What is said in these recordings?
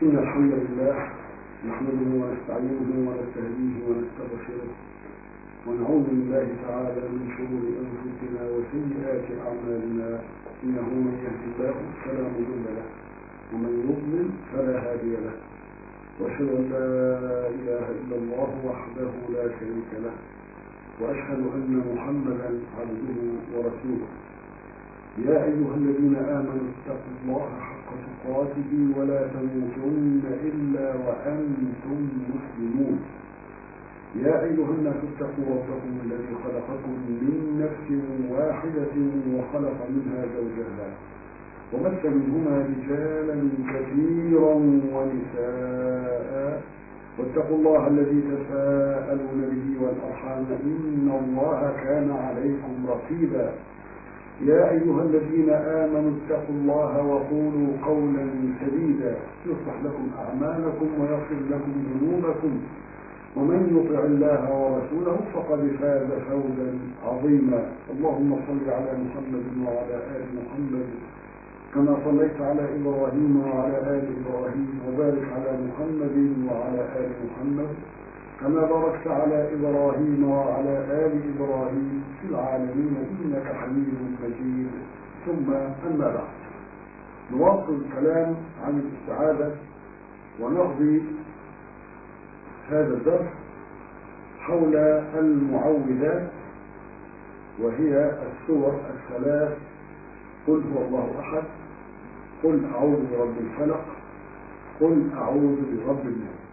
إن الحمد لله نحمده ونستعينه ونستهديه ونستغفره ونعوذ بالله تعالى من شرور أنفسنا وسيئات أعمالنا إنه من يهد الله فلا مضل له ومن يضلل فلا هادي له وأشهد أن لا إله إلا الله وحده لا شريك له وأشهد أن محمدا عبده ورسوله يا أيها الذين آمنوا اتقوا الله حق تقاته ولا تموتن إلا وأنتم مسلمون يا أيها الناس اتقوا ربكم الذي خلقكم من نفس واحدة وخلق منها زوجها وبث منهما رجالا كثيرا ونساء واتقوا الله الذي تساءلون به والأرحام إن الله كان عليكم رقيبا يا أيها الذين آمنوا اتقوا الله وقولوا قولا سديدا يصلح لكم أعمالكم ويغفر لكم ذنوبكم ومن يطع الله ورسوله فقد فاز فوزا عظيما اللهم صل على محمد وعلى آل محمد كما صليت على إبراهيم وعلى آل إبراهيم وبارك على محمد وعلى آل محمد كما باركت على إبراهيم وعلى آل إبراهيم في العالمين إنك حميد مجيد ثم أما بعد نواصل الكلام عن الاستعاذة ونقضي هذا الدرس حول المعوذات وهي السور الثلاث قل هو الله أحد قل أعوذ برب الفلق قل أعوذ برب الناس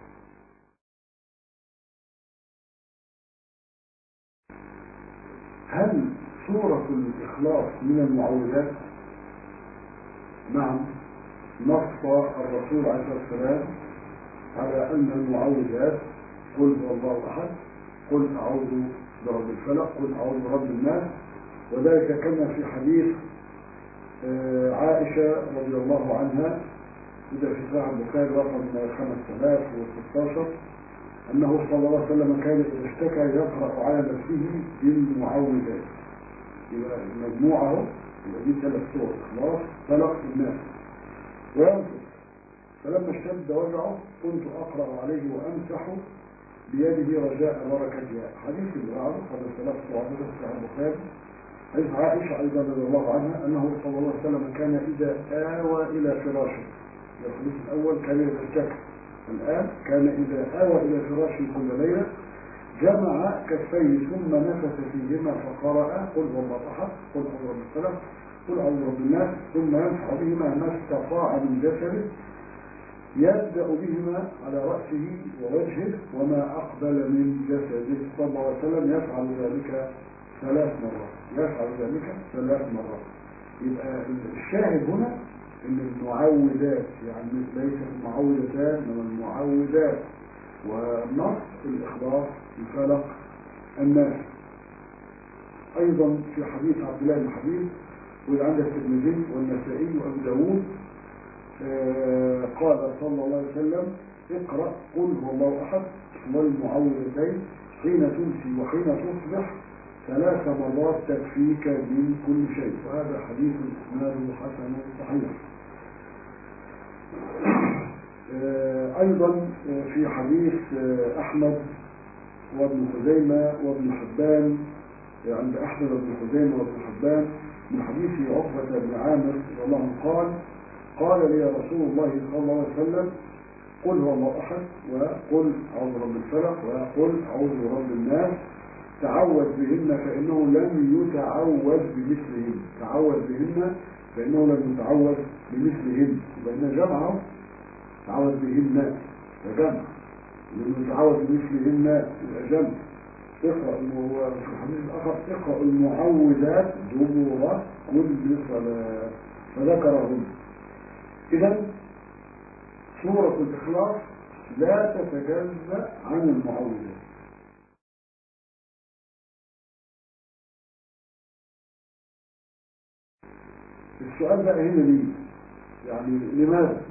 هل سورة الإخلاص من المعوذات؟ نعم نص الرسول عليه الصلاة والسلام على أن المعوذات قل هو الله أحد قل أعوذ برب الفلق قل أعوذ برب الناس وذلك كما في حديث عائشة رضي الله عنها إذا في صحيح البخاري رقم 5016 أنه صلى الله عليه وسلم كان إذا اشتكى يقرأ على نفسه بالمعوذات يبقى المجموعة يبقى دي ثلاث صور إخلاص فلق الناس وينفق فلما اشتد وجعه كنت أقرأ عليه وأمسح بيده رجاء بركتها حديث اللي بعده قد ثلاث صور في صحيح البخاري حديث عائشة أيضا رضي الله عنها أنه صلى الله عليه وسلم كان إذا آوى إلى فراشه الحديث الأول كان يتشكى الآن كان إذا آوى إلى فراشه كل ليلة جمع كفيه ثم نفث فيهما فقرأ قل هو الله أحد قل أعوذ رب الفلق قل أعوذ رب الناس ثم ينفع بهما ما استطاع من جسده يبدأ بهما على رأسه ووجهه وما أقبل من جسده صلى الله عليه وسلم يفعل ذلك ثلاث مرات يفعل ذلك ثلاث مرات يبقى الشاهد هنا ان المعوذات يعني ليس المعوذتان انما المعوذات والنص الاخلاص الفلق الناس ايضا في حديث عبد الله بن حبيب واللي عند الترمذي والنسائي وابو داوود آه قال صلى الله عليه وسلم اقرا قل هو الله احد والمعوذتين حين تمسي وحين تصبح ثلاث مرات تكفيك من كل شيء وهذا حديث اسناده حسن صحيح ايضا في حديث احمد وابن خزيمه وابن حبان عند احمد وابن خزيمه وابن حبان من حديث عقبه بن عامر رضي الله عنه قال قال لي رسول الله صلى الله عليه وسلم قل هو الله احد وقل اعوذ برب الفلق وقل اعوذ برب الناس تعوذ بهن فإنه لم يتعوذ بمثلهن تعوذ بهن فإنه لم يتعوذ بمثلهن لأن جمعه تعوذ بهن فجمع لأنه يتعوذ بمثلهن يبقى جمع اقرأ هو في الحديث الآخر اقرأ المعوذات دبر كل صلاة فذكرهن إذا سورة الإخلاص لا تتجزأ عن المعوذات السؤال بقى هنا ليه يعني لماذا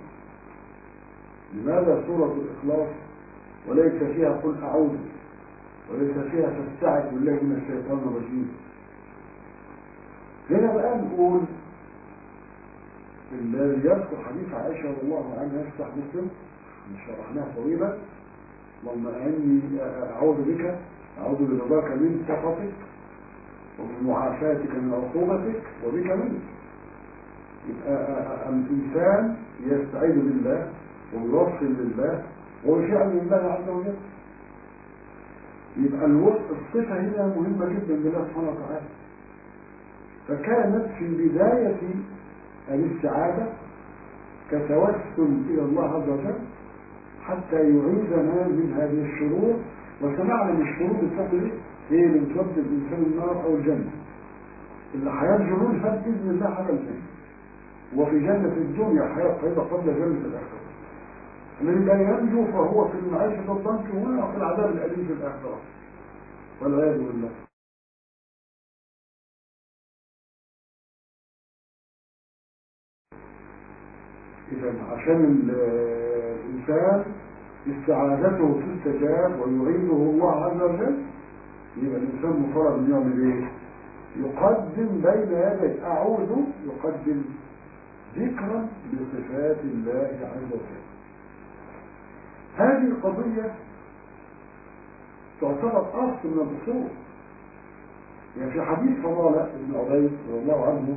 لماذا سورة الإخلاص وليس فيها قل أعوذ وليس فيها فاستعذ بالله من الشيطان الرجيم هنا بقى نقول الذي يذكر حديث عائشة رضي الله عنها يفتح مسلم شرحناه طويلا اللهم اني اعوذ بك اعوذ برضاك من سخطك وبمعافاتك من عقوبتك وبك منك يبقى الانسان يستعيذ بالله ويوصل لله ويشعر لله عز وجل يبقى الصفه هنا مهمه جدا لله سبحانه وتعالى فكانت في بدايه الاستعاذه كتوسل الى الله عز وجل حتى يعيذنا من هذه الشرور وسمعنا من الشرور بتعمل ايه؟ هي اللي بتودي الانسان النار او الجنه اللي هيرجعون فات باذن الله على الجنه وفي جنه الدنيا حياه طيبه قبل جنه الاخره الذي لا ينجو فهو في المعيشه الضنك هنا وفي العذاب الاليم في الاخره والعياذ بالله إذا عشان الإنسان استعاذته تستجاب ويعينه الله عز وجل يبقى الإنسان مطالب من يعمل إيه؟ يقدم بين يدي أعوذ يقدم ذكرا بصفات الله عز وجل هذه القضية تعتبر أصل من الأصول يعني في حديث فضالة بن عبيد رضي الله عنه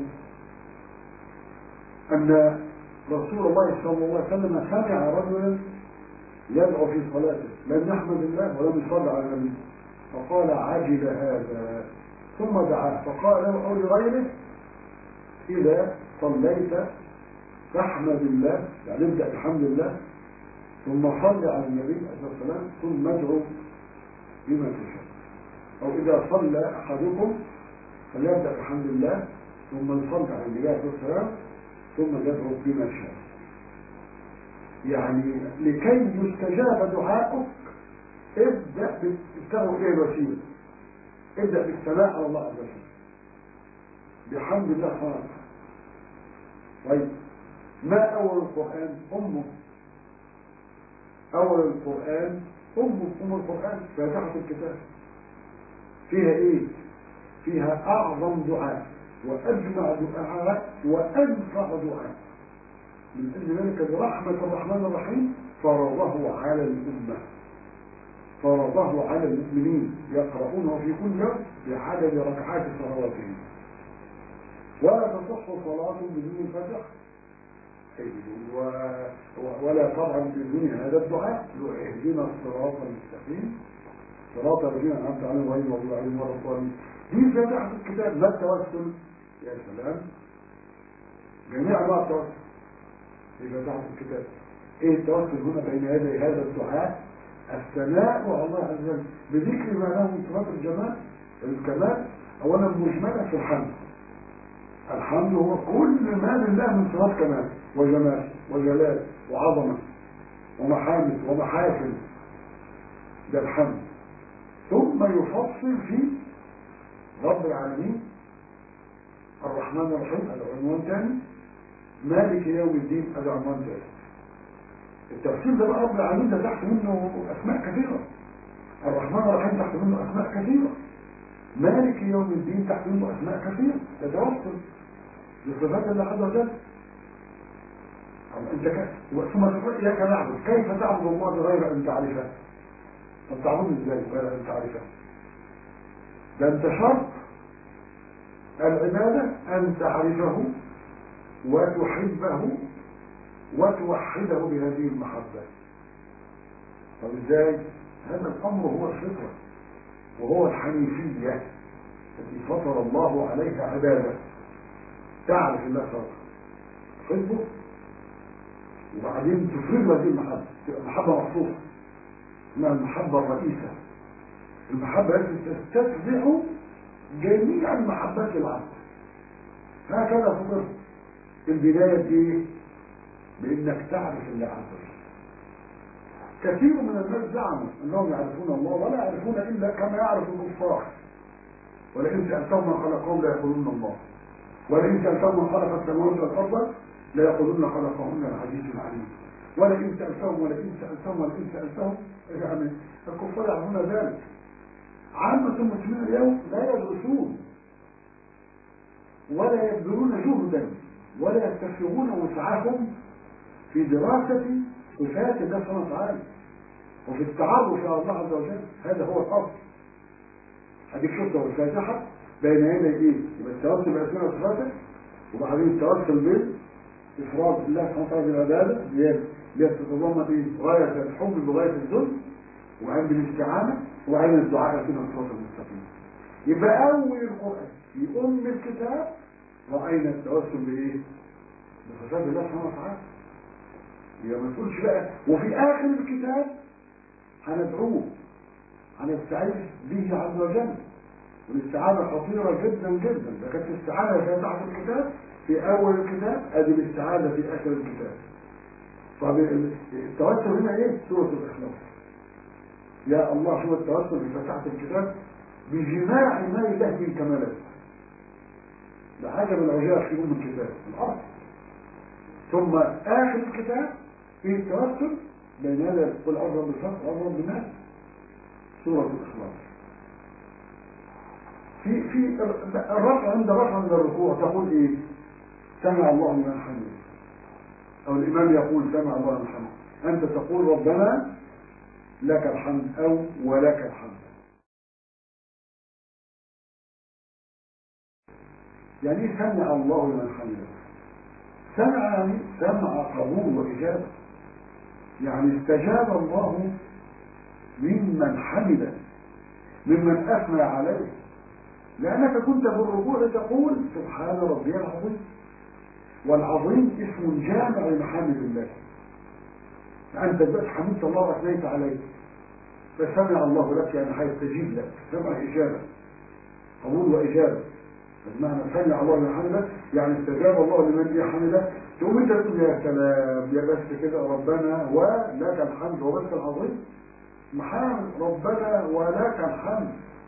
أن رسول الله صلى الله عليه وسلم سمع رجلا يدعو في صلاته لم يحمد الله ولم يصلي على النبي فقال عجل هذا ثم دعاه فقال له او لغيره اذا صليت فاحمد الله يعني ابدا بحمد الله ثم صل على النبي عليه الصلاه والسلام ثم ادعو بما تشاء او اذا صلى احدكم فليبدا بحمد الله ثم يصلي على النبي عليه الصلاه والسلام ثم يدعو بما شاء يعني لكي يستجاب دعاؤك ابدأ بالتغو ايه الوسيلة ابدأ بالثناء على الله عز وجل بحمد الله سبحانه وتعالى طيب ما أول القرآن أمه أول القرآن أمه أم القرآن فاتحة الكتاب فيها إيه؟ فيها أعظم دعاء وأجمع دعاء وأنفع دعاء من أجل ذلك برحمة الرحمن الرحيم فرضه على الأمة فرضه على المؤمنين يقرؤونه في كل يوم بعدد ركعات صلواتهم ولا تصح صلاة بدون الفاتحة ولا طبعا بدون هذا الدعاء اهدنا الصراط المستقيم صراط الذين انعمت عليهم غير المغضوب عليهم ولا الضالين دي فاتحة الكتاب لا التوسل يا سلام جميع انواع التوسل في فاتحة الكتاب ايه التوسل هنا بين يدي هذا الدعاء الثناء على الله عز وجل بذكر ما له من صفات الجمال الكمال اولا مجملا في الحمد الحمد هو كل ما لله من صفات كمال وجمال وجلال وعظمه ومحامد ومحاسن ده الحمد ثم يفصل في رب العالمين الرحمن الرحيم هذا عنوان ثاني مالك يوم الدين هذا عنوان ثالث التفسير ده بقى رب العالمين ده تحت منه اسماء كثيره الرحمن الرحيم تحت منه اسماء كثيره مالك يوم الدين تحت منه اسماء كثيره تتوصل لصفات الله عز وجل انت ك... ثم تقول اياك نعبد كيف تعبد الله بغير ان تعرفه طب تعبده ازاي بغير ان تعرفه ده انت شرط العباده ان تعرفه وتحبه وتوحده بهذه المحبة طب ازاي هذا الامر هو الفطرة وهو الحنيفية التي فطر الله عليها عبادة تعرف الله خلقه تحبه وبعدين تفرض هذه المحبة تبقى محبة مخصوصة اسمها المحبة الرئيسة المحبة التي تستتبع جميع المحبات العبد هكذا فطرت البداية دي بانك تعرف الله عز وجل كثير من الناس زعموا انهم يعرفون الله ولا يعرفون الا كما يعرف الكفار ولئن سالتهم من خلقهم لا يقولون الله ولئن سالتهم من خلق السماوات والارض لا يقولون خلقهن العزيز العليم ولئن سالتهم ولئن سالتهم ولئن سالتهم يعني الكفار يعرفون ذلك عامة المسلمين اليوم لا يدرسون ولا يبذلون جهدا ولا يستفرغون وسعهم في دراسة صفات الله سبحانه وتعالى وفي التعرف على الله عز وجل هذا هو الأصل هديك شفته الفاتحة بين يدي ايه؟ يبقى التوسل بأسماء وصفاته وبعدين التوسل بالإفراد الله سبحانه وتعالى بالعبادة اللي هي اللي هي تتضمن ايه؟ غاية الحب بغاية الذل وبعدين بالاستعانة وبعدين الدعاء فينا الصراط المستقيم يبقى أول القرآن في أم الكتاب رأينا التوسل بإيه؟ بصفات الله سبحانه وتعالى يبقى ما تقولش بقى وفي آخر الكتاب هندعوه هنستعيذ به عز وجل والاستعانة خطيرة جدا جدا ده كانت الاستعانة في تحت الكتاب في أول الكتاب أدي الاستعانة في آخر الكتاب طب التوسل هنا إيه؟ سورة الإخلاص يا الله شو التوسل في فتحة الكتاب بجماع ما الله من كمالات ده حاجة من العجاب في أم الكتاب الأرض ثم آخر الكتاب فيه التوسل بين هذا قل أضرب بالفقر أضرب بالناس سورة الإخلاص في في الرفع عند رفع من الركوع تقول ايه سمع الله لمن حمده او الامام يقول سمع الله لمن حمده انت تقول ربنا لك الحمد او ولك الحمد يعني ايه سمع الله لمن حمده سمع يعني سمع قبول واجابه يعني استجاب الله ممن حمده ممن اثنى عليه لأنك كنت في الركوع تقول سبحان ربي العظيم والعظيم اسم جامع لمحامد الله أنت بس حمدت الله وأثنيت عليه فسمع الله لك يعني هيستجيب لك سمع إجابة قبول وإجابة بمعنى سمع الله لمن حمده يعني استجاب الله لمن يحمده تقوم انت تقول يا سلام يا بس كده ربنا ولك الحمد وبس العظيم محمد ربنا ولك الحمد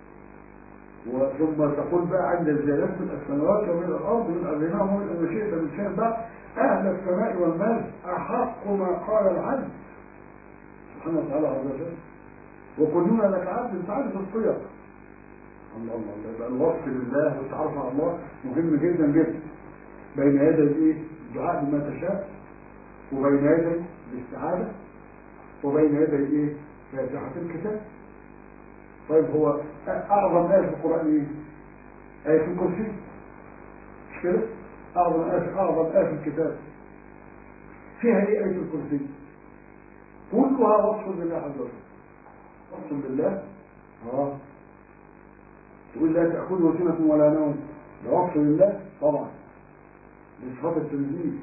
ثم تقول بقى عند الزيادات من السماوات ومن الارض من ارضنا ومن ان شئت من شيء بعد اهل السماء والمال احق ما قال العبد سبحانه وتعالى عز وجل وكلنا لك عبد انت عارف الصيغ الله الله الله يبقى الوصف لله والتعرف على الله مهم جدا جدا بين يدي الايه؟ الدعاء بما تشاء وبين يدي الاستعاذه وبين يدي ايه؟ فاتحه الكتاب طيب هو أعظم آية في القرآن إيه؟ آية في الكرسي مش كده؟ أعظم آية أعظم آية في الكتاب فيها إيه آية الكرسي؟ كلها وصف لله عز وجل وصف لله اه تقول لا تأخذه سنة ولا نوم ده وصف لله طبعا بصفات التنزيل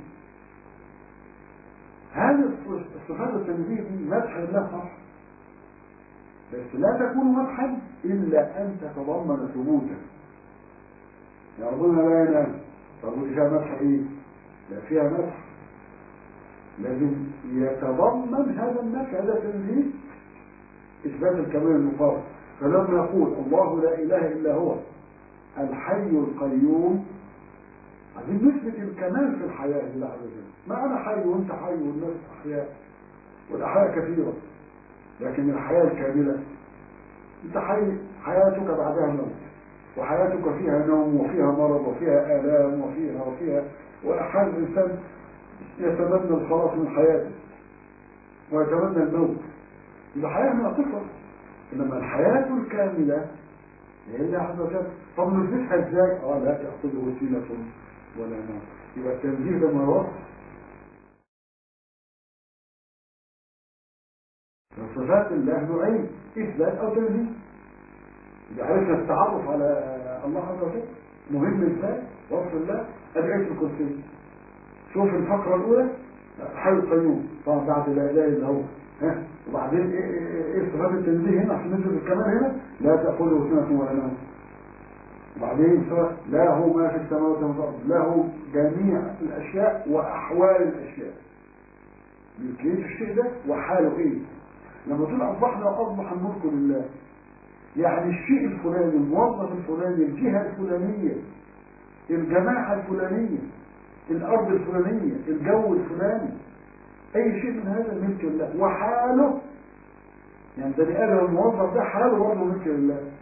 هذه الصفات التنزيل دي مدح لله صح بس لا تكون مدحا إلا أن تتضمن ثبوتا يعني ربنا لا ينام طب فيها مدح إيه؟ لا فيها مدح لازم يتضمن هذا المدح هذا تنزيل إثبات الكمال المقام فلما يقول الله لا إله إلا هو الحي القيوم عايزين نثبت الكمال في الحياة لله عز وجل ما أنا حي وأنت حي والناس أحياء والأحياء كثيرة لكن الحياة الكاملة انت حي حياتك بعدها موت وحياتك فيها نوم وفيها مرض وفيها آلام وفيها وفيها وأحيانا الإنسان يتمنى الخلاص من حياته ويتمنى الموت يبقى حياة ناقصة إنما الحياة الكاملة هي الله عز وجل طب نثبتها ازاي؟ اه لا تأخذه وسيلة ولا نوم يبقى التنزيه ده ما وصف صفات الله نوعين اثبات او تنزيه اذا عرفنا التعرف على الله عز وجل مهم ازاي وصف الله ادعيه الكرسي شوف الفقره الاولى حي القيوم طبعا بعد لا اله الا هو ها وبعدين ايه ايه ايه صفات التنزيه هنا عشان ننزل الكمال هنا لا تاخذه سنه ولا نوم وبعدين له ما في السماوات والارض له جميع الاشياء واحوال الاشياء يمكن الشيء ده وحاله ايه لما تقول أصبحنا وأصبح الملك لله يعني الشيء الفلاني الموظف الفلاني الجهة الفلانية الجماعة الفلانية الأرض الفلانية الجو الفلاني أي شيء من هذا ملك لله وحاله يعني بني آدم الموظف ده حاله برضه ملك لله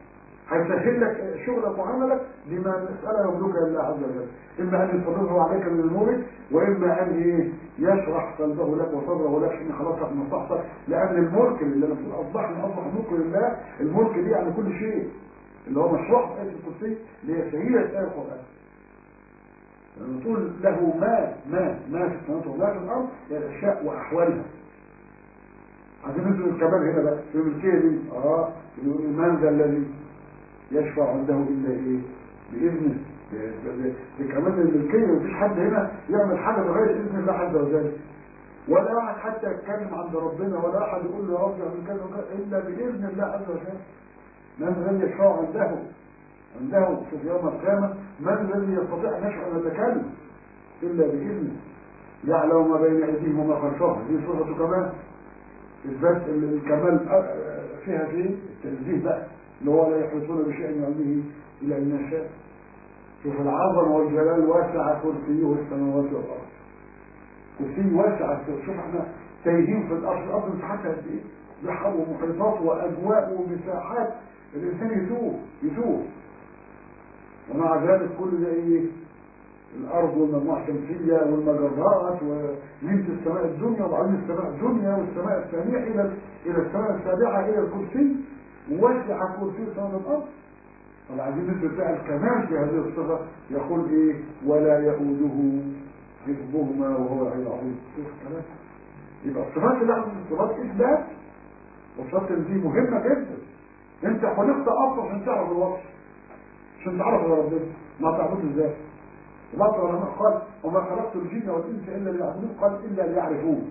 هيسهل لك شغلك وعملك بما مسألة يملك الله عز وجل إما أن يصرفه عليك من الملك وإما أن إيه يشرح قلبه لك وصدره لك إن خلاصك من صحتك لأن الملك اللي لما تقول أصبحنا أصبح ملك لله الملك دي يعني كل شيء اللي هو مشروع في آية الكرسي اللي هي سهيلة آية القرآن لما تقول له ما ما ما في السماوات وما في الأرض هي الأشياء وأحوالها عايزين ندرس كمان هنا بقى في الملكية دي اه يقول من ذا الذي يشفع عنده إلا إيه بإذنه دي كمان الملكية مفيش حد هنا يعمل حاجة بغير إذن الله عز وجل ولا واحد حتى يتكلم عند ربنا ولا أحد يقول له يا رب اعمل كذا وكذا إلا بإذن الله عز وجل من الذي يشفع عنده عنده في يوم القيامة من الذي يستطيع أن يشفع أن يتكلم إلا بإذنه يعلم ما بين أيديهم وما خلفهم دي صورة كمان إثبات الكمال فيها في التنزيه بقى اللي هو لا يحيطون بشيء من علمه إلا أن يشاء شوف العظمة والجلال واسع كرسيه السماوات والأرض كرسي واسع شوف احنا تايهين في الأرض الأرض مساحتها قد إيه بحر ومحيطات وأجواء ومساحات الإنسان يتوه يتوه ومع ذلك كل ده إيه الأرض والمجموعة الشمسية والمجرات وليلة السماء الدنيا وبعدين السماء الدنيا والسماء الثانية إلى إلى السماء السابعة إلى الكرسي ووسع كرسي سماء الأرض طبعا عايزين ندرس بقى الكمال في هذه الصفة يقول إيه ولا يؤوده حفظهما وهو العلي العظيم شوف الكلام يبقى الصفات اللي احنا صفات إثبات والصفات دي مهمة جدا أنت خلقت أصلا عشان تعرف الوصف عشان تعرف ربنا ما تعرفوش ازاي وبعض العلماء قال وما خلقت الجن والانس الا ليعبدون قال الا ليعرفون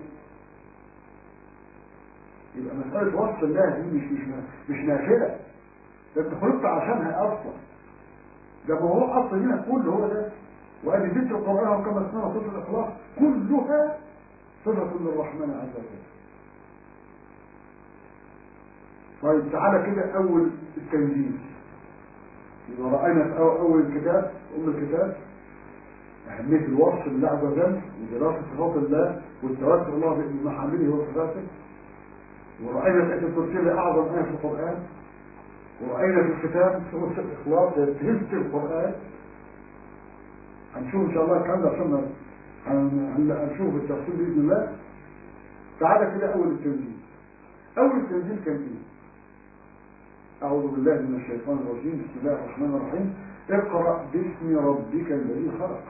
يبقى مسألة وصف الله دي مش مش مش نافلة ده انت خلقت عشانها اصلا ده ما هو اصلا هنا كله هو ده وادي ذكر القرآن وكما سمعنا صفة الاخلاص كلها صفة للرحمن عز وجل طيب تعالى كده اول التنزيل يبقى رأينا في اول الكتاب ام الكتاب أهمية الوصف لله عز وجل ودراسة صفات الله والتوكل الله بمحامله وصفاته ورأينا في آية الكرسي أعظم آية في القرآن ورأينا في الكتاب سورة الإخلاص تهزت القرآن هنشوف إن شاء الله الكلام ده عشان هنشوف التفصيل بإذن الله تعالى كده أول التنزيل أول التنزيل كان إيه؟ أعوذ بالله من الشيطان الرجيم بسم الله الرحمن الرحيم اقرأ باسم ربك الذي خلق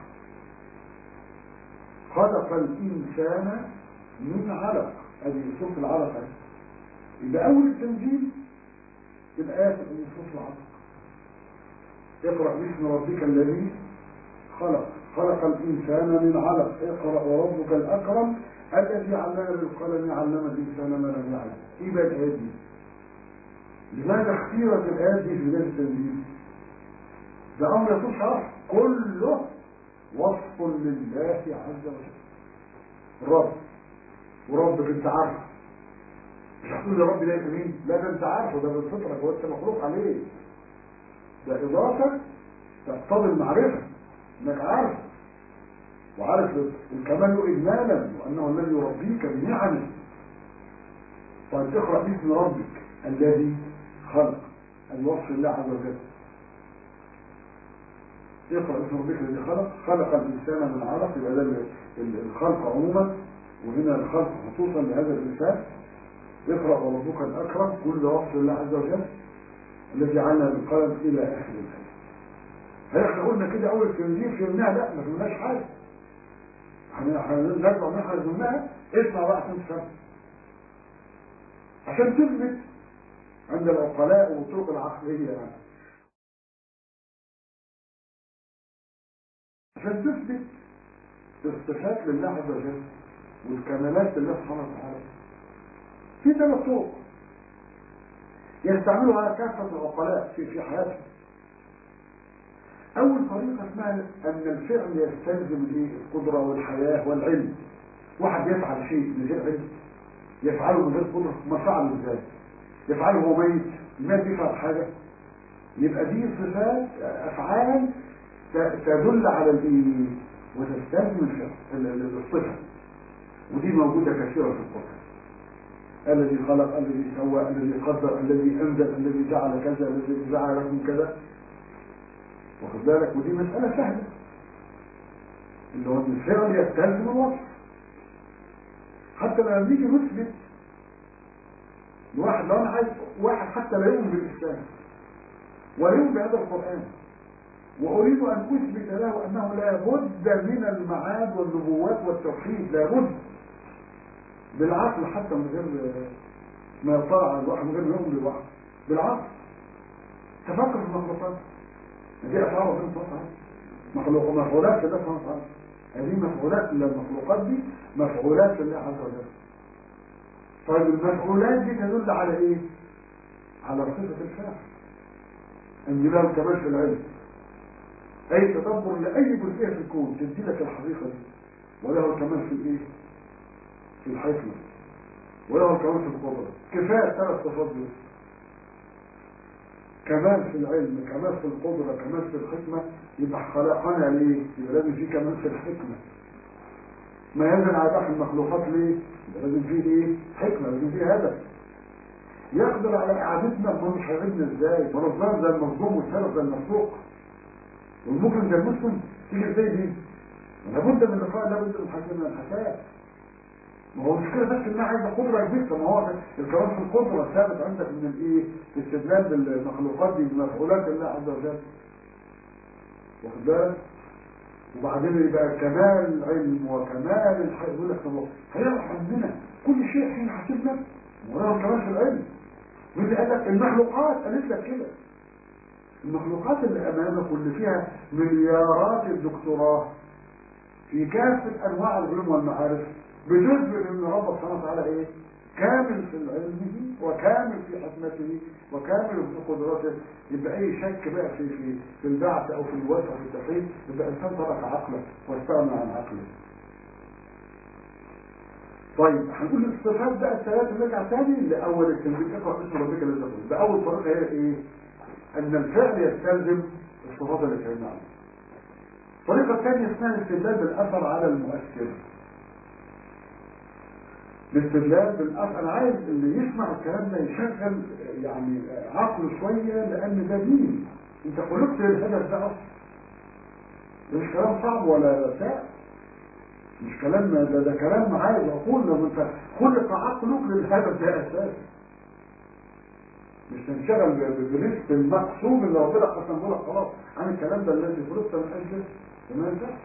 خلق الإنسان من علق هذه صوت العلق يبقى أول التنزيل الآيات من صوت العلق اقرأ باسم ربك الذي خلق خلق الإنسان من علق اقرأ وربك الأكرم الذي علم بالقلم علم الإنسان ما لم يعلم يبقى الآيات دي لماذا اختيرت الآيات دي في بداية التنزيل؟ ده أمر يطول شرح كله وصف لله عز وجل الرب وربك انت عارفه مش هتقول يا رب ده مين لا ده انت عارفه ده من فطرك وانت مخلوق عليه ده اضافه تقتضي المعرفه انك عارف وعارف الكمال اجمالا وانه الذي يربيك بنعمه طيب اقرا باسم ربك الذي خلق الوصف لله عز وجل يقرأ اسم ربك الذي خلق خلق الإنسان من علق يبقى ده الخلق عموما وهنا الخلق خصوصا لهذا الإنسان يقرأ وربك الأكرم كل وصف الله عز وجل الذي عنا بالقلم إلى آخر الآية هل احنا قلنا كده أول تنزيل فهمناها لا ما فهمناش حاجة احنا نرجع من احنا فهمناها اسمع بقى عشان تفهم عشان تثبت عند العقلاء والطرق العقلية يعني عشان تثبت الصفات لله عز وجل والكمالات لله سبحانه وتعالى في ثلاث طرق يستعملها كافة العقلاء في في حياتهم أول طريقة اسمها أن الفعل يستلزم الايه القدرة والحياة والعلم واحد يفعل شيء من غير علم يفعله من غير قدرة ما فعله ازاي يفعله هو ميت الميت يفعل حاجة يبقى دي صفات أفعال تدل على الايه وتستلزم الصفة ودي موجودة كثيرة في القرآن الذي خلق الذي سوى الذي قدر الذي انزل الذي جعل كذا الذي جعل لكم كذا واخد بالك ودي مسألة سهلة اللي هو الفعل يستلزم الوصف حتى لما نيجي نثبت واحد لو انا عايز واحد حتى لا يؤمن بالاسلام ولا يؤمن بهذا القران واريد ان اثبت له انه لا بد من المعاد والنبوات والتوحيد لا بد بالعقل حتى من غير ما يطلع على الواحد من غير ما يؤمن بالواحد بالعقل تفكر في المخلوقات دي افعال ربنا سبحانه وتعالى مخلوق مفعولات لله سبحانه وتعالى هذه مفعولات للمخلوقات دي مفعولات لله عز وجل طيب المفعولات دي تدل على ايه على صفة الفاعل ان له كمال في العلم اي تدبر لاي جزئية في الكون تدي لك الحقيقة دي وله الكمال في الايه في الحكمة وله الكمال في القدرة كفاية ثلاث صفات دي كمال في العلم كمال في القدرة كمال في الحكمة يبقى خلقنا ليه يبقى لازم في كمال في الحكمة ما ينزل على بحر المخلوقات ليه يبقى لازم فيه ايه حكمة لازم فيه هدف يقدر على اعادتنا ما مش هيعيدنا ازاي ما نظام زي المظلوم والسلف زي المسروق والمجرم زي المسلم تيجي ازاي دي لابد من اللقاء لابد من حاجه من الحساب ما هو المشكله بس انها عايزه قدره كبيره ما هو الكلام في القدره الثابت عندك من الايه استدلال بالمخلوقات دي بمفعولات الله عز وجل واخد بالك وبعدين يبقى كمال العلم وكمال الحي يقول لك طب هيعرف عندنا كل شيء حين حاسبنا وهو كمان في العلم واللي قال لك المخلوقات قالت لك كده المخلوقات اللي امامك واللي فيها مليارات الدكتوراه في كافه انواع العلوم والمعارف بتثبت ان رب سبحانه وتعالى ايه كامل في علمه وكامل في حكمته وكامل في قدرته يبقى اي شك بقى في في في البعث او في الوسع او في التوحيد يبقى انسان ترك عقله واستغنى عن عقله طيب هنقول الصفات بقى الثلاثه نرجع تاني لاول التنزيل اقرا اسم ربك الذي يقول ده اول طريقه هي ايه ان الفعل يستلزم الصفات اللي اتكلمنا عنها الطريقه الثانيه اسمها الاستدلال بالاثر على المؤثر الاستدلال بالاثر انا عايز اللي يسمع الكلام ده يشغل يعني عقله شويه لان ده دين انت خلقت للهدف ده اصلا ده مش كلام صعب ولا سهل مش كلام ده, ده كلام عايز اقول لو انت خلق عقلك للهدف ده اساسا مش تنشغل برزق المقصود اللي ربنا قسمه لك خلاص عن الكلام ده الذي خلقت من اجله ما ينفعش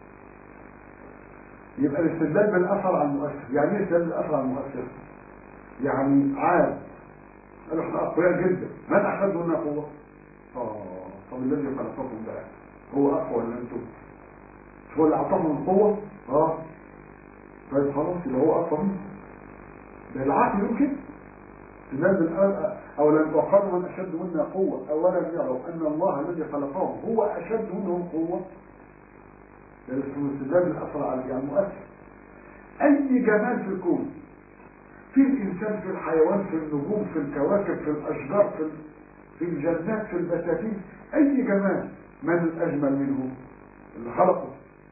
يبقى الاستدلال بالاثر على المؤثر يعني ايه الاستدلال بالاثر على المؤثر يعني عاد قالوا احنا اقوياء جدا من احفظ لنا قوه اه طب الذي خلقكم بقى هو اقوى ولا انتم هو اللي اعطاهم القوه اه طيب خلاص يبقى هو اقوى منه ده العقل يقول كده استدلال بالأثر او لم وقالوا من اشد منا قوه اولا يروا ان الله الذي خلقهم هو اشد منهم قوه ده اسمه استدلال بالاثر على يعني مؤثر اي جمال في الكون في الانسان في الحيوان في النجوم في الكواكب في الاشجار في في الجنات في البساتين اي جمال من الاجمل منه اللي خلقه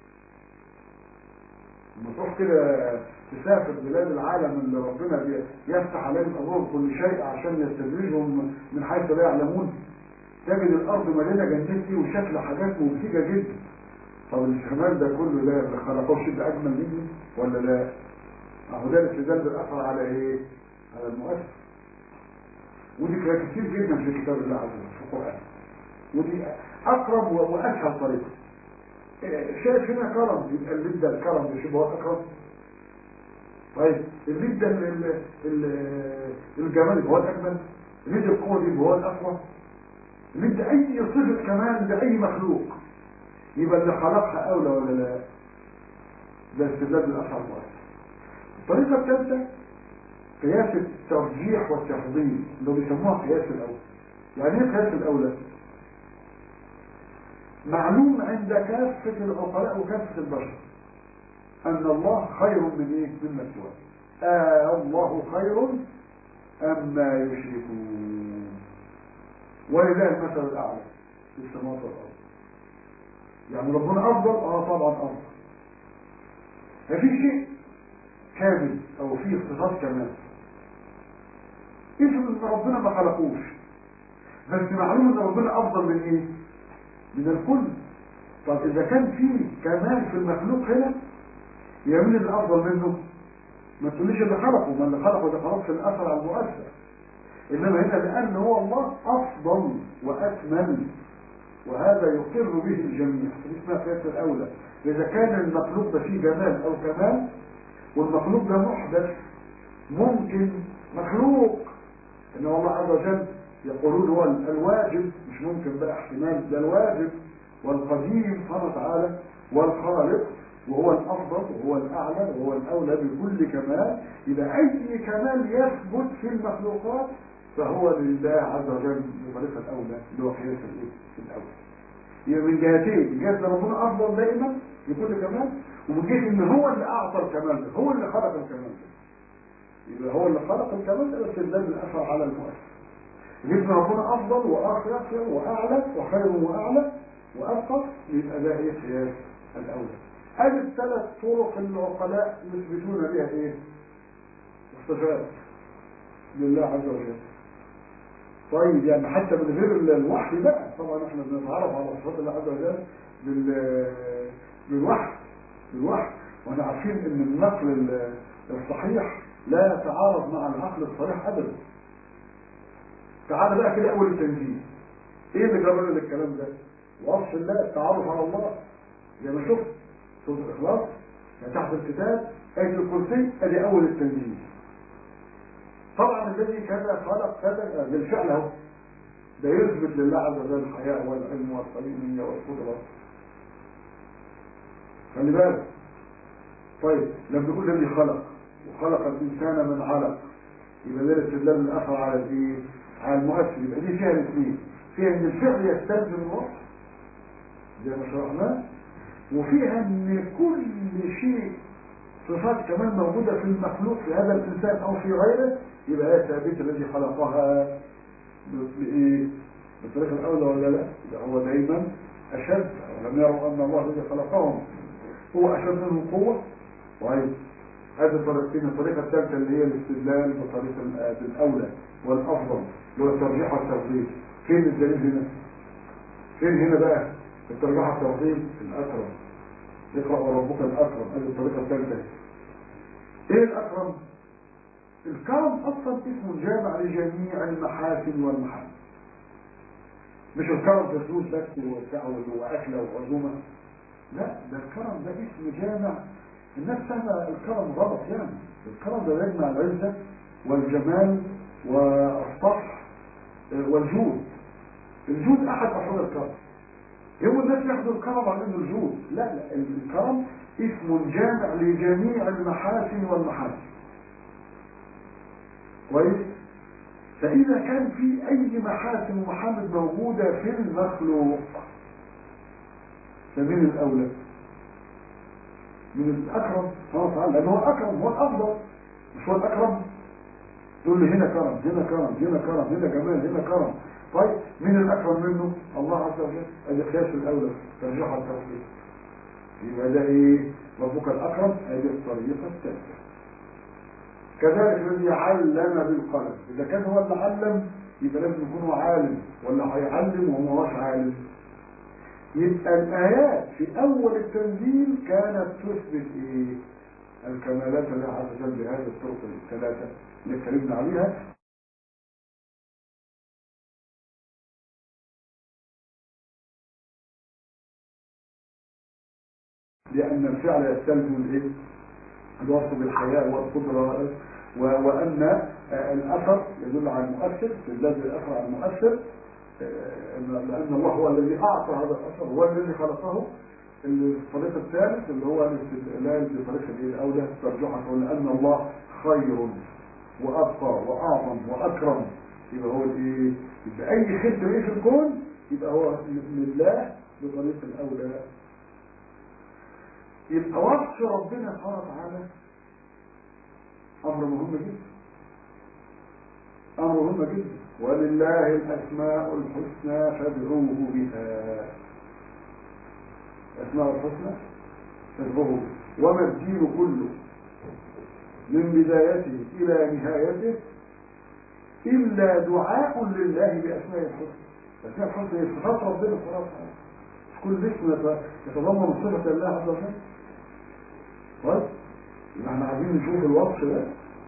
لما تروح كده تسافر بلاد العالم اللي ربنا يفتح عليهم ابواب كل شيء عشان يستدرجهم من حيث لا يعلمون تجد الارض مليانه جنات دي وشكل حاجات مبهجه جدا طب الجمال ده كله ده اللي خلقوش ده اجمل مني ولا لا اهو ده الاستدلال بالاثر على ايه على المؤثر ودي كانت كتير جدا في كتاب الله عز وجل في القران ودي اقرب واسهل طريقه شايف هنا كرم يبقى اللي ده الكرم ده شبه هو اكرم طيب اللي ده الجمال يبقى هو الاجمل اللي ده القوه دي يبقى هو الاقوى اللي ده اي صفه كمان ده اي مخلوق يبقى اللي خلقها اولى ولا لا ده استدلال بالاثر المؤثر الطريقه الثالثه قياس الترجيح والتفضيل اللي بيسموها قياس الاولى يعني ايه قياس الاولى معلوم عند كافة العقلاء وكافة البشر أن الله خير من إيه؟ مما سواه آه الله خير أم ما يشركون ولله المثل الأعلى في السماوات والأرض يعني ربنا أفضل آه طبعا أفضل ففي شيء كامل أو فيه صفات كمال اسم ان ربنا ما خلقوش بس معلوم ان ربنا افضل من ايه من الكل طب اذا كان في كمال في المخلوق هنا يبقى مين اللي افضل منه ما تقوليش اللي خلقه ما اللي خلقه ده خلاص في الاثر على المؤثر انما هنا لان هو الله افضل واكمل وهذا يقر به الجميع اسمها قياس الاولى اذا كان المخلوق ده فيه جمال او كمال والمخلوق ده محدث ممكن مخلوق ان الله عز وجل يقولون هو الواجب مش ممكن بقى احتمال ده الواجب والقديم سبحانه وتعالى والخالق وهو الافضل وهو الاعلى وهو الاولى بكل كمال اذا اي كمال يثبت في المخلوقات فهو لله عز وجل مخالفه الاولى اللي هو قياس الايه الاولى يبقى من جهتين من جهه ربنا افضل دائما بكل كمال ومن جهه ان هو اللي اعطى الكمال ده هو اللي خلق الكمال ده يبقى هو اللي خلق الكمال ده بس ده الاثر على المؤثر جسم ربنا افضل واخير واعلى وخير واعلى وابقى يبقى ده ايه قياس الاولى ادي الثلاث طرق اللي العقلاء يثبتون بها ايه الصفات لله عز وجل طيب يعني حتى من غير الوحي بقى طبعا احنا بنتعرف على صفات الله عز وجل بال بالوحي بالوحي واحنا عارفين ان النقل الصحيح لا يتعارض مع العقل الصريح ابدا تعال بقى كده اول التنزيل ايه اللي جرى للكلام ده وصف الله التعرف على الله زي ما شفت سوره الاخلاص تحت الكتاب ايه الكرسي ادي اول التنزيل طبعا الذي كذا خلق كذا بالفعل اهو ده يثبت لله عز وجل الحياء والعلم والقيومية والقدرة خلي بالك طيب لما يقول الذي خلق وخلق الانسان من علق يبقى ده الاستدلال الاخر على الايه على المؤثر يبقى دي فيها الاثنين فيها ان الفعل يستلزم الوصف زي ما شرحناه وفيها ان كل شيء صفات كمان موجودة في المخلوق في هذا الإنسان أو في غيره يبقى هي ثابت الذي خلقها بإيه؟ بالطريقة الأولى ولا لا؟ يبقى هو دايما أشد ولم يروا أن الله الذي خلقهم هو أشد منهم قوة طيب هذه الطريقتين الطريقة الثالثة اللي هي الاستدلال بطريقة الأولى والأفضل اللي هو الترجيح والتفضيل فين الدليل هنا؟ فين هنا بقى؟ الترجيح والتفضيل الأكرم اقرأ ربك الأكرم هذه الطريقة الثالثة ايه الأكرم الكرم أصلا اسم جامع لجميع المحاسن والمحاسن مش الكرم في فلوس بس وسعوة وأكلة وعزومة لا ده الكرم ده اسم جامع الناس فاهمة الكرم غلط يعني الكرم ده يجمع العزة والجمال والصفح والجود الجود أحد أفراد الكرم هو الناس ياخدوا الكرم على انه الجود لا لا الكرم اسم جامع لجميع المحاسن والمحاسن كويس فاذا كان في اي محاسن ومحامد موجودة في المخلوق فمن الاولى من الاكرم سبحانه وتعالى لانه هو الاكرم هو الافضل مش هو الاكرم تقول لي هنا كرم هنا كرم هنا كرم هنا جمال هنا كرم طيب مين الأكرم منه الله عز وجل ادي قياس الأولى ترجيح التوحيد يبقى ده ايه ربك الأكرم ادي الطريقة الثالثة كذلك الذي علم بالقلم إذا كان هو اللي علم يبقى لازم يكون هو عالم ولا هيعلم وهو مش عالم يبقى الآيات في أول التنزيل كانت تثبت ايه الكمالات الله عز وجل بهذه الطرق الثلاثة اللي اتكلمنا عليها لأن الفعل يستلزم الايه؟ الوصف بالحياة والقدرة و- وأن الأثر يدل على المؤثر الذي الأثر على المؤثر لأن الله هو الذي أعطى هذا الأثر هو الذي خلقه الطريق الثالث اللي هو الاستدلال بطريقة الايه الأولى ترجحة لأن الله خير وأبقى وأعظم وأكرم يبقى هو الايه يبقى أي خدمة ايه في الكون يبقى هو لله بطريق الأولى يبقى وصف ربنا سبحانه وتعالى امر مهم جدا امر مهم جدا ولله الاسماء الحسنى فادعوه بها الاسماء الحسنى فادعوه بها وما الدين كله من بدايته الى نهايته إلا دعاء لله بأسماء الحسنى أسماء الحسنى هي صفات ربنا سبحانه وتعالى كل اسم يتضمن صفة الله عز وجل طيب يبقى احنا عايزين نشوف الوصف ده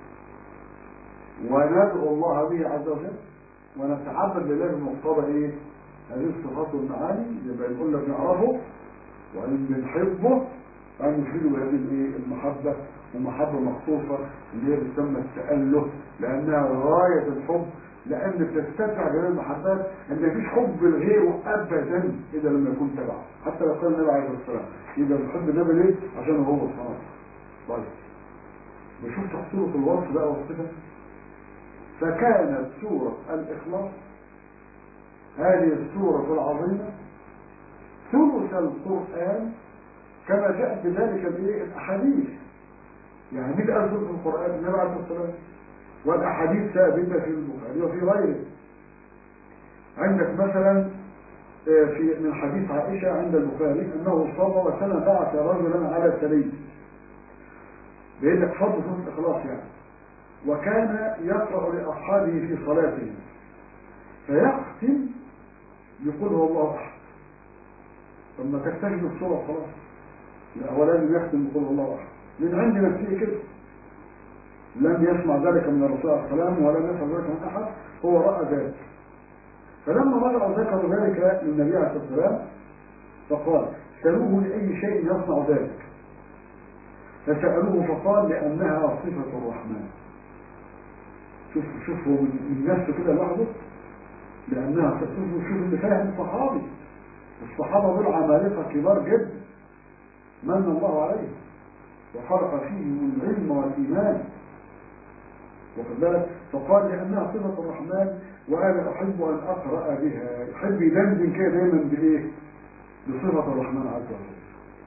وندعو الله به عز وجل ونتعبد لله بمقتضى ايه هذه الصفات والمعاني يبقى يقول لك نعرفه وان بنحبه أن نفيد بهذه الايه المحبة ومحبة مخصوصة اللي هي بتسمى التأله لأنها غاية الحب لأن بتستدعى جميع المحبات أن مفيش حب لغيره أبدا إذا لم يكون تبعه حتى لو كان النبي عليه الصلاة والسلام يبقى بنحب النبي ليه؟ عشان هو سبحانه طيب نشوف سورة الوصف بقى وصفها فكانت سورة الإخلاص هذه السورة العظيمة ثلث القرآن كما جاءت بذلك الأحاديث يعني مين قال ثلث القرآن النبي عليه الصلاة والسلام والأحاديث ثابتة في البخاري وفي غيره عندك مثلا في من حديث عائشة عند البخاري أنه صلى الله عليه وسلم بعث رجلا على سبيل بيقول لك فضل سورة الإخلاص يعني وكان يقرأ لأصحابه في صلاتهم فيختم يقول هو الله أحد ثم تكتشف الصورة خلاص الأولاني يختم يقول الله أحد من عند نفسه كده لم يسمع ذلك من الرسول عليه السلام ولم يسمع ذلك من أحد هو رأى ذلك فلما رجعوا ذكروا ذلك للنبي عليه الصلاة والسلام فقال سألوه لأي شيء يصنع ذلك فسألوه فقال لأنها صفة الرحمن شوف شوف هو من نفسه كده لوحده لأنها صفة شوف اللي فاهم صحابي الصحابة دول عمالقة كبار جدا من الله عليهم وخلق فيهم العلم والإيمان واخد بالك فقال لأنها صفة الرحمن وأنا أحب أن أقرأ بها يحب يدندن كده دايما بإيه؟ بصفة الرحمن عز وجل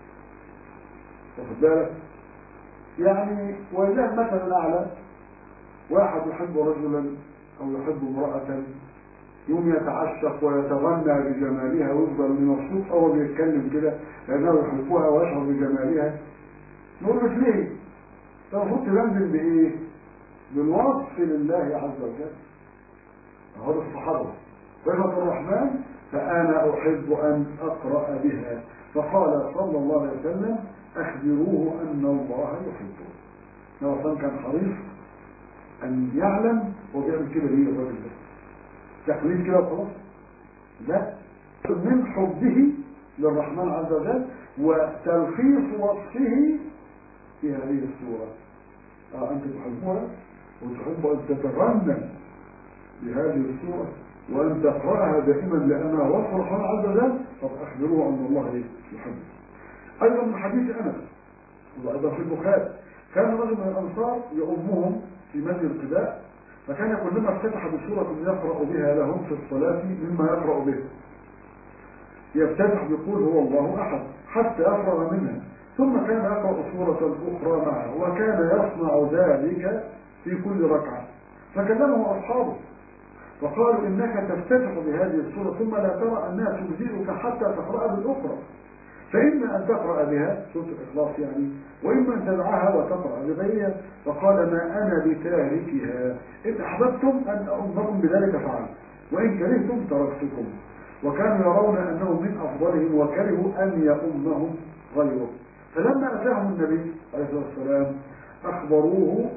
واخد بالك يعني ولله مثلا الأعلى واحد يحب رجلا أو يحب امرأة يوم يتعشق ويتغنى بجمالها ويفضل مبسوط أو بيتكلم كده لأنه يحبها ويشعر بجمالها نقول له ليه؟ المفروض تبنزل بإيه؟ بالوصف لله عز وجل هذا الصحابة صفة الرحمن فأنا أحب أن أقرأ بها فقال صلى الله عليه وسلم أخبروه أن الله يحبه نوصل كان حريص أن يعلم هو بيعمل كده ليه الراجل ده تقليد كده وخلاص لا من حبه للرحمن عز وجل وتلخيص وصفه في هذه السورة آه أنت تحبها وتحب أن تتغنى بهذه السورة وأن تقرأها دائما لأنها وصف الرحمن عز وجل فأخبروه أن الله يحبه أيضا من حديث أنس وأيضا في البخاري كان رجل من الأنصار يؤمهم في مسجد القباء فكان كلما افتتح بسورة يقرأ بها لهم في الصلاة مما يقرأ به يفتتح بيقول هو الله أحد حتى يفرغ منها ثم كان يقرأ سورة أخرى معه وكان يصنع ذلك في كل ركعة فكلمه أصحابه فقالوا إنك تفتتح بهذه السورة ثم لا ترى أنها تجزئك حتى تقرأ بالأخرى فإما أن تقرأ بها سورة الإخلاص يعني وإما أن تدعها وتقرأ بغيرها فقال ما أنا بتاركها إن أحببتم أن أمركم بذلك فعل وإن كرهتم تركتكم وكانوا يرون أنه من أفضلهم وكرهوا أن يؤمهم غيره فلما أتاهم النبي عليه الصلاة والسلام أخبروه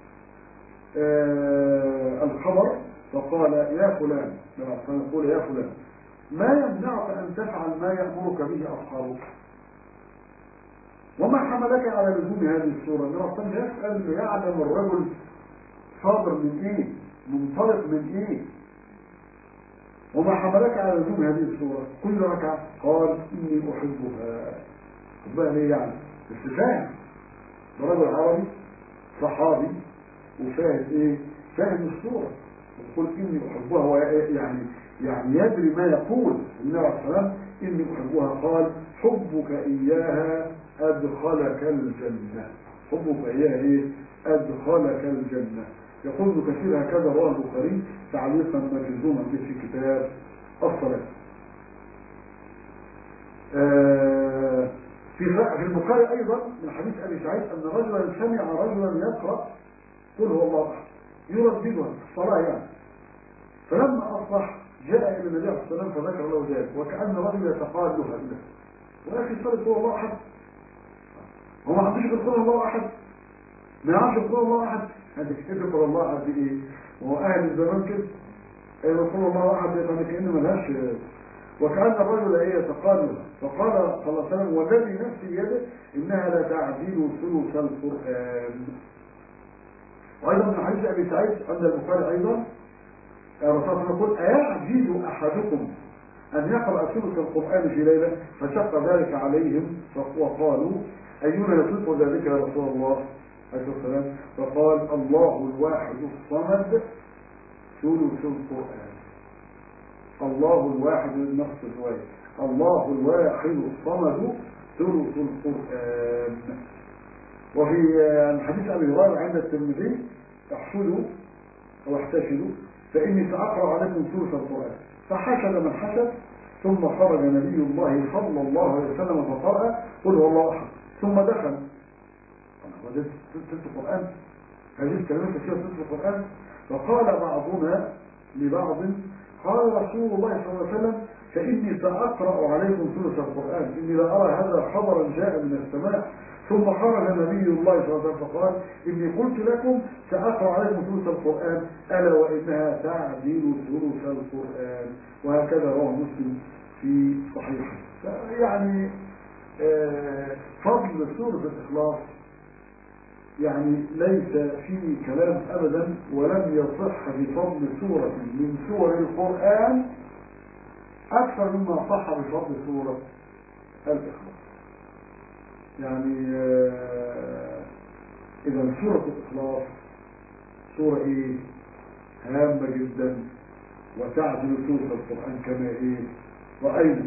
آه الخبر فقال يا فلان يقول يا فلان ما يمنعك أن تفعل ما يأمرك به أصحابك وما حملك على لزوم هذه الصورة من أصلا يسأل يعلم الرجل صادر من إيه منطلق من إيه وما حملك على لزوم هذه الصورة كل ركعة قال إني أحبها بقى ليه يعني استفاهم ده رجل عربي صحابي وفاهم إيه فاهم الصورة يقول إني أحبها ويعني يعني يدري ما يقول النبي عليه الصلاة إني أحبها قال حبك إياها أدخلك الجنة حبك إياها إيه أدخلك الجنة يقول ابن كثير هكذا رواه البخاري تعليقا مجزوما في كتاب الصلاة آه في في البخاري أيضا من حديث أبي سعيد أن رجلا سمع رجلا يقرأ قل هو الله أحد يرددها الصلاة يعني فلما أصبح جاء إلى النبي عليه الصلاة والسلام فذكر له ذلك وكأن رجل يتقال له هذا ولكن صلت هو الله أحد هو ما عندوش يقول الله أحد ما يعرفش يقول الله أحد هذا كيف يقول الله أحد إيه وهو أهل الزمان كده أي يقول الله أحد يعني كأنه ملهاش وكأن الرجل ايه يتقال فقال صلى الله عليه وسلم والذي نفسي بيده إنها لا تعديل ثلث القرآن وأيضا من حديث أبي سعيد عند البخاري أيضا الرسول يقول أيعجز أحدكم أن يقرأ ثلث القرآن في ليلة فشق ذلك عليهم وقالوا أينا يطلق ذلك يا رسول الله عليه الصلاة والسلام فقال الله الواحد الصمد ثلث القرآن الله الواحد النص الرواية الله الواحد الصمد ثلث القرآن وفي حديث أبي هريرة عند الترمذي احشدوا أو احتشدوا فإني سأقرأ عليكم ثلث القرآن فحشد من حشد ثم خرج نبي الله صلى الله عليه وسلم فقرأ قل هو الله أحد ثم دخل هو ده ثلث القرآن هذه الكلمات كثيرة ثلث القرآن فقال بعضنا لبعض قال رسول الله صلى الله عليه وسلم فإني سأقرأ عليكم ثلث القرآن إني لا أرى هذا خبرا جاء من السماء ثم خرج نبي الله صلى الله عليه وسلم فقال إني قلت لكم سأقرأ عليكم ثلث القرآن ألا وإنها تعديل ثلث القرآن وهكذا رواه مسلم في صحيحه يعني آه فضل سورة الإخلاص يعني ليس فيه كلام أبدا ولم يصح بفضل سورة من سور القرآن أكثر مما صح بفضل سورة الإخلاص يعني آه إذا سورة الإخلاص سورة إيه هامة جدا وتعدل سورة القرآن كما إيه رأينا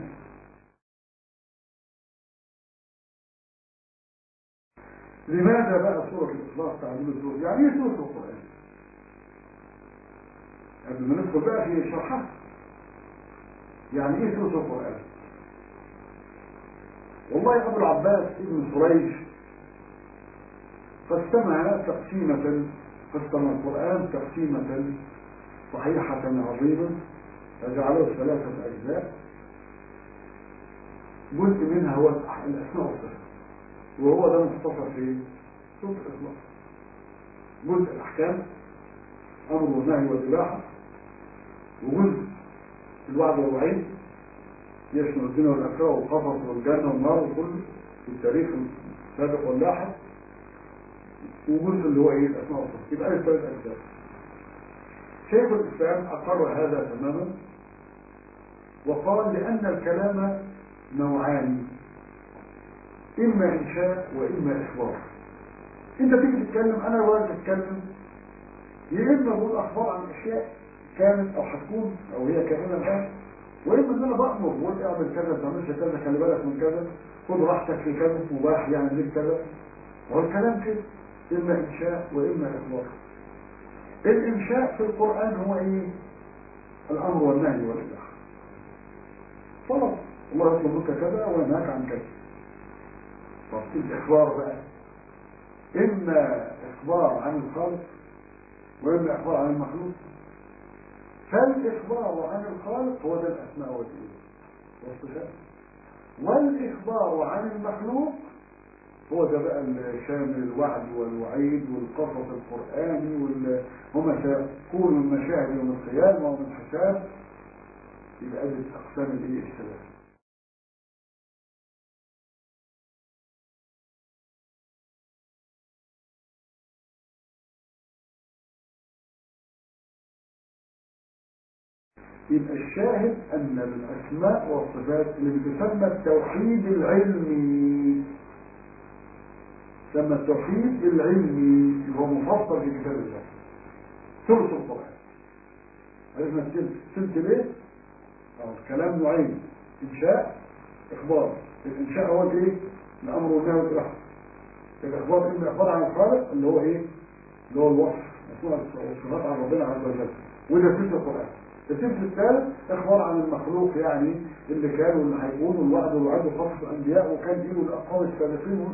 لماذا بقى سورة الإخلاص تعديل سورة يعني ايه سورة القرآن قبل ما ندخل بقى في شرحها يعني ايه سورة القرآن والله أبو العباس ابن سريج قسمها تقسيمة قسم القرآن تقسيمة صحيحة عظيمة فجعله ثلاثة أجزاء جزء منها هو الأسماء والصفات وهو ده مختصر في سورة الإخلاص جزء الأحكام أمر والنهي والإباحة وجزء الوعد والوعيد يشمل الدنيا والآخرة والقصص والجنة والنار وكله في التاريخ السابق واللاحق وجزء اللي هو ايه الأسماء والصفات يبقى أي ثلاث أجزاء شيخ الإسلام أقر هذا تماما وقال لأن الكلام نوعان إما إنشاء وإما إخبار أنت تيجي تتكلم أنا ولا تتكلم يا إما أقول أخبار عن أشياء كانت أو هتكون أو هي كائنة الآن وإما إن أنا بأمر وقول اعمل كذا ما تعملش كذا خلي بالك من كذا خد راحتك في كذا مباح يعني ليك كذا هو الكلام كده إما إنشاء وإما إخبار الإنشاء في القرآن هو إيه؟ الأمر والنهي والإباحة خلاص الله يطلب منك كذا وينهاك عن كذا طب الإخبار بقى إما إخبار عن الخالق وإما إخبار عن المخلوق فالإخبار عن الخالق هو ده الأسماء والصفات والإخبار عن المخلوق هو ده بقى الشامل الوعد والوعيد والقصص القرآني وال... هما سيكون المشاهد يوم القيامة ومن حساب يبقى دي أقسام الإيه الثلاثة يبقى الشاهد أن الأسماء والصفات اللي بتسمى التوحيد العلمي سمى التوحيد العلمي اللي هو مفصل في كتاب الله ثلث القرآن عرفنا الثلث ثلث ليه؟ اه الكلام نوعين إنشاء إخبار الإنشاء هو الإيه؟ الأمر والنهي والإباحة الإخبار إما إخبار عن الخالق اللي هو إيه؟ اللي هو الوصف الصفات عن ربنا عز وجل وده ثلث القرآن الثلث الثالث إخبار عن المخلوق يعني اللي كانوا اللي هيكونوا الوعد والوعد وقصص الأنبياء وكان دينه الأقوام السابقين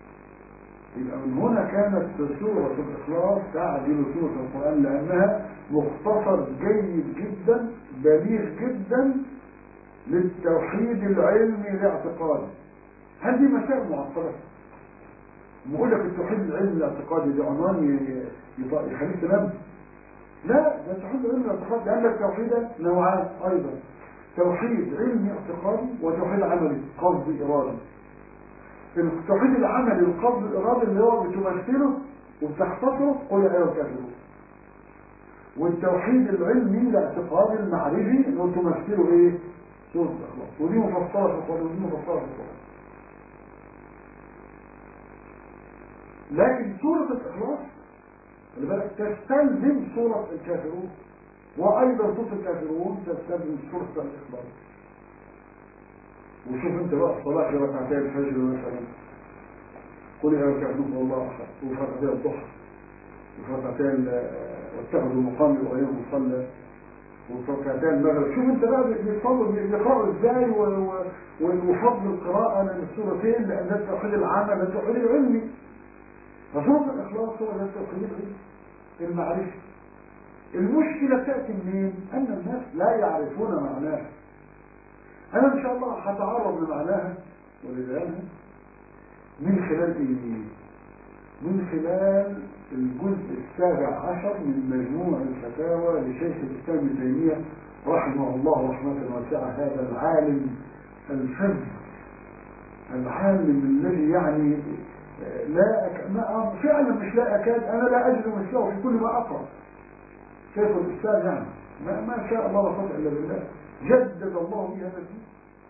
يبقى من هنا كانت سورة الإخلاص تعدل سورة القرآن لأنها مختصر جيد جدا بليغ جدا للتوحيد العلمي الاعتقادي هذه مسائل معقدة بقول لك التوحيد العلمي الاعتقادي ده عنوان ي- يط- يخليك تنام لا ده التوحيد العلمي الاعتقادي لأن التوحيد نوعان أيضا توحيد علمي اعتقادي وتوحيد عملي قصدي إرادي التوحيد العملي القصد الإرادي اللي هو بتمثله وبتختصره قل يا أيها الكافرون والتوحيد العلمي الاعتقادي المعرفي اللي هو تمثله ايه؟ سورة الإخلاص ودي مفصلة في القرآن ودي مفصلة في القرآن لكن سورة الإخلاص خلي بالك تستلزم سورة الكافرون وأيضا سورة الكافرون تستلزم سورة الإخلاص وشوف انت بقى الصلاة في ركعتي الفجر مثلا قل يا الكافرون والله أحد وفي ركعتي الضحى وفي ركعتي ال- واتخذوا مقام إبراهيم مصلى وفي ركعتي المغرب شوف انت بقى بيصلوا بيقرأوا ازاي و- و- وفضل القراءة من السورتين لأن ده التوحيد العام ده التوحيد العلمي فصوت الإخلاص هو ده التوحيد المعرفي المشكلة تأتي منين؟ أن الناس لا يعرفون معناها أنا إن شاء الله هتعرض لمعناها ولبيانها من خلال إيه؟ من خلال الجزء السابع عشر من مجموع الفتاوى لشيخ الإسلام ابن تيمية رحمه الله رحمة واسعة هذا العالم الفذ العالم الذي يعني لا أك... ما فعلا مش لا أكاد أنا لا أجد مثله في كل ما أقرأ شيخ الإسلام يعني ما, ما شاء الله لا قوة إلا بالله جدد الله به هذا الدين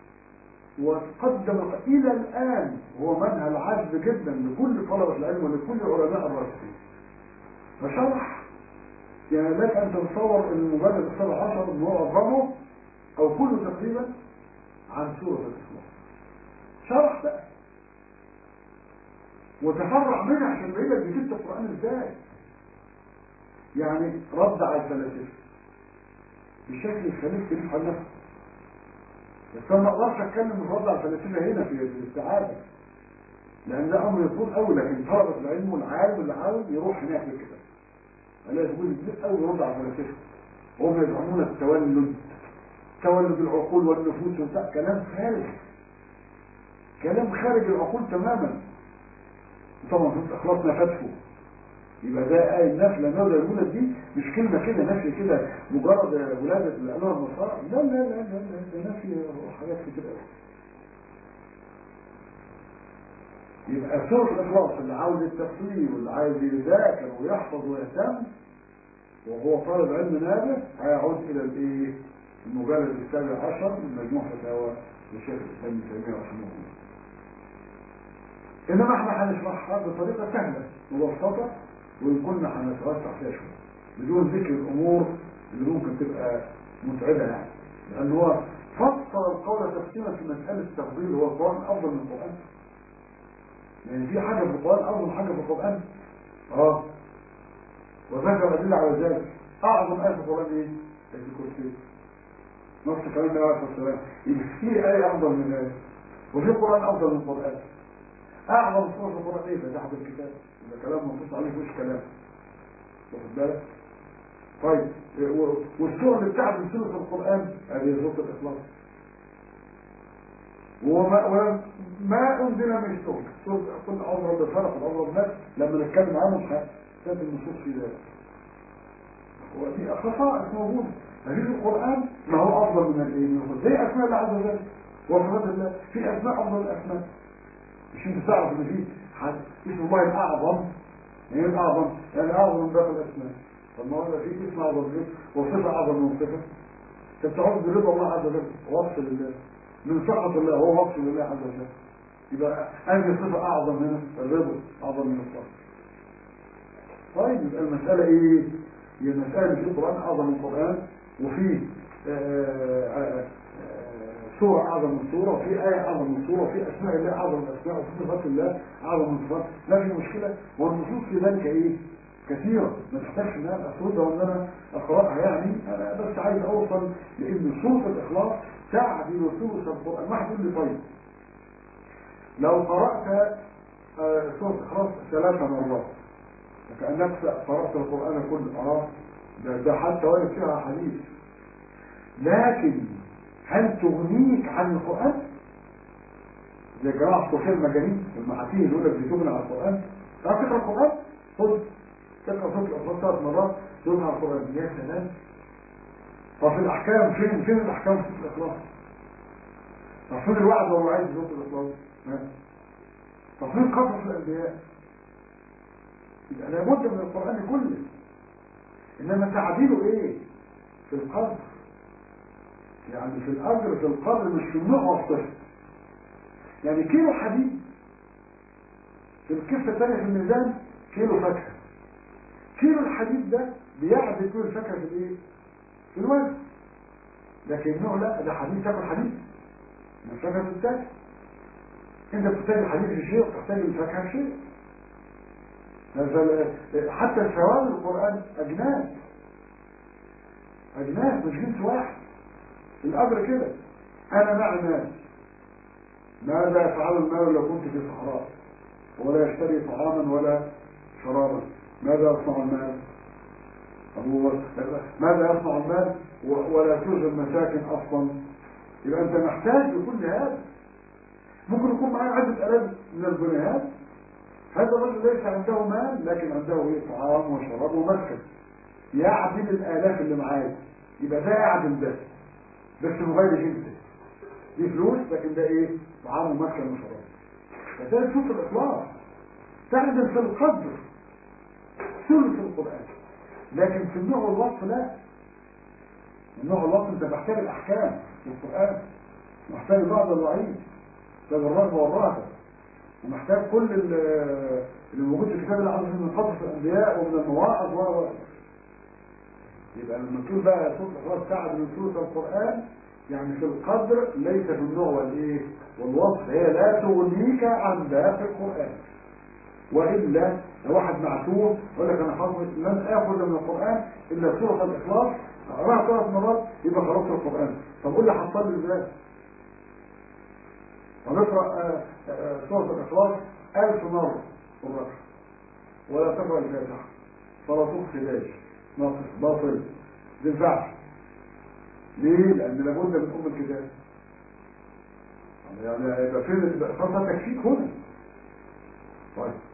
وقدم إلى الآن هو منهل عذب جدا لكل طلبة العلم ولكل علماء الراسخين فشرح يعني لك أن تتصور المجلد السابع عشر أنه معظمه أو كله تقريبا عن سورة الإخلاص شرح بقى وتفرع منها عشان يبين لك بيجيب القرآن ازاي يعني رد على الفلاسفة بشكل يخليك تلف على نفسك بس انا ما اقدرش اتكلم الرد على الفلاسفة هنا في الاستعادة لان ده امر يطول قوي لكن طلبة العلم والعالم اللي عاوز يروح هناك للكتاب الا يقول كبير قوي يرد على الفلاسفة وهم يزعمون التولد تولد العقول والنفوس وبتاع كلام خارج كلام خارج العقول تماما طبعا في اخلاصنا فتحه يبقى ده آية النفي لما يقول الولد دي مش كلمة كده نفي كده مجرد ولادة الأله النصارى لا لا لا لا لا ده نفي حاجات كتير قوي يبقى سورة الإخلاص اللي عاوز التفسير واللي عايز يذاكر ويحفظ ويهتم وهو طالب علم نابع هيعود إلى الإيه؟ المجلد السابع عشر من مجموع فتاوى للشيخ الإسلام ابن تيمية رحمه الله. إنما احنا هنشرحها بطريقة سهلة مبسطة وإن كنا هنتوسع فيها شوية بدون ذكر الأمور اللي ممكن تبقى متعبة يعني لأن هو فصل القول تقسيما في مسألة التفضيل هو القرآن أفضل من القرآن يعني في حاجة في القرآن أفضل من حاجة في القرآن اه وذكر أدلة على ذلك أعظم آية في القرآن إيه؟ آية الكرسي نص كلام النبي عليه الصلاة والسلام يبقى في آية أفضل من آية وفي قرآن أفضل من القرآن أعظم صورة في القرآن إيه؟ فتحت الكتاب ده كلام منصوص عليه مش كلام واخد بالك طيب و- والسورة اللي بتاعت من سورة القرآن هذه سورة الإخلاص وما وما أنزل من سورة سورة قل أضرب بالفرق الأضرب الناس لما نتكلم عنهم كانت النصوص في ذلك ودي خصائص موجودة ما في القرآن ما هو أفضل من الإيه من القرآن زي أسماء الله عز وجل وصفات الله في أسماء أفضل الأسماء مش انت تعرف ان في حد اسم الله الاعظم يعني ايه الاعظم يعني اعظم من باقي الاسماء طب ما هو ده في اسم اعظم من وصفه اعظم من صفه انت بتعوذ برضا الله عز وجل وصف لله من سخط الله هو وصف لله عز وجل يبقى انهي صفه اعظم من الرضا اعظم من الصبر طيب يبقى المساله ايه هي المساله في القران اعظم من القران وفي آه، آه، آه، سورة أعظم من سورة وفي آية أعظم من سورة وفي أسماء الله أعظم من أسماء وفي صفات الله أعظم من صفات لا في مشكلة والنصوص في ذلك إيه؟ كثيرة ما تحتاجش إن أنا أسردها وإن أنا أقرأها يعني أنا بس عايز أوصل لأن سورة الإخلاص تعدل ثلث القرآن واحد يقول لي طيب لو قرأت آه، سورة الإخلاص ثلاث مرات فكأنك قرأت القرآن كله أه ده, ده حتى وارد فيها حديث لكن هل تغنيك عن القرآن؟ زي جماعة الصوفية المجانين المحاتين يقول لك بتغني عن القرآن تعرف تقرأ القرآن؟ خد تقرأ صوت الأخبار ثلاث مرات تغني عن القرآن يا سلام ففي الأحكام فين فين الأحكام في الإخلاص؟ طب فين الوعد والوعيد في صوت الإخلاص؟ طب فين قصص الأنبياء؟ يبقى لابد من القرآن كله إنما تعديله إيه؟ في القدر يعني في الأجر في القدر مش في النوع والصفر يعني كيلو حديد في الكفة الثانية في الميزان كيلو فاكهة كيلو الحديد ده بيعدل كيلو الفاكهة في الايه؟ في الوزن لكن النوع لا ده حديد تاكل حديد ما الفاكهة بتتاكل انت بتحتاج الحديد في شيء وتحتاج الفاكهة في شيء حتى الثواب القرآن أجناس أجناس مش جنس واحد الأمر كده أنا مع الناس ماذا يفعل المال لو كنت في صحراء ولا يشتري طعاما ولا شرابا ماذا يصنع المال أبو ماذا يصنع المال ولا توجد مساكن أصلا يبقى أنت محتاج لكل هذا ممكن يكون معاه عدة آلاف من الجنيهات هذا الرجل ليس عنده مال لكن عنده ايه طعام وشراب ومسكن يعدل الآلاف اللي معاه يبقى ده يعدل ده بس مغير جنسه دي فلوس لكن ده ايه طعام ومسكن وشراب فده تشوف الاخلاص تعدل في القدر ثلث القران لكن في النوع والوصف لا النوع والوصف انت محتاج الاحكام في القران محتاج بعض الوعيد محتاج الرغبه والرهبه ومحتاج كل اللي موجود في كتاب العظيم من قصص الانبياء ومن المواعظ و يبقى لما تقول بقى صوت الاخلاص ساعد من ثلث القران يعني في القدر ليس في النوع والايه والوصف هي لا تغنيك عن باقي القران والا لو واحد معتوه يقول لك انا حافظ لن اخذ من القران الا سوره الاخلاص اقراها ثلاث مرات يبقى خلصت القران طب قول لي حصل لي ازاي ونقرا سوره الاخلاص ألف مره في الركعه ولا تقرا الفاتحه فلا تخفي ناقص باطل ما ينفعش ليه؟ لأن لابد من أم الكتاب يعني يبقى فين الإخلاص تكفيك هنا طيب